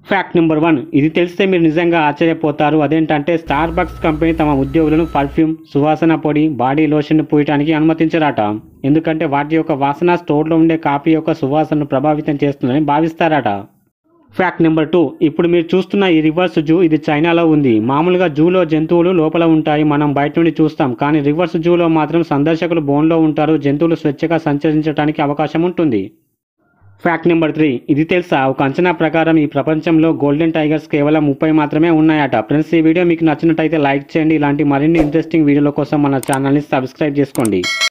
fact number one ఇది తెలిస్తే మీరు నిజంగా ఆశ్చర్యపోతారు అదేంటంటే స్టార్ బక్స్ కంపెనీ తమ ఉద్యోగులను పర్ఫ్యూమ్ సువాసన పొడి బాడీ లోషన్ పూయటానికి అనుమతించరాట ఎందుకంటే వాటి యొక్క వాసన స్టోర్లో ఉండే కాఫీ యొక్క సువాసనను ప్రభావితం చేస్తుందని భావిస్తారట ఫ్యాక్ట్ నెంబర్ టూ ఇప్పుడు మీరు చూస్తున్న ఈ రివర్స్ జూ ఇది చైనాలో ఉంది మామూలుగా జూలో జంతువులు లోపల ఉంటాయి మనం బయట నుండి చూస్తాం కానీ రివర్స్ జూలో మాత్రం సందర్శకులు బోన్లో ఉంటారు జంతువులు స్వేచ్ఛగా సంచరించడానికి అవకాశం ఉంటుంది ఫ్యాక్ట్ నెంబర్ త్రీ ఇది తెలుసా ఒక అంచనా ప్రకారం ఈ ప్రపంచంలో గోల్డెన్ టైగర్స్ కేవలం ముప్పై మాత్రమే ఉన్నాయట ఫ్రెండ్స్ ఈ వీడియో మీకు నచ్చినట్టయితే లైక్ చేయండి ఇలాంటి మరిన్ని ఇంట్రెస్టింగ్ వీడియోల కోసం మన ఛానల్ని సబ్స్క్రైబ్ చేసుకోండి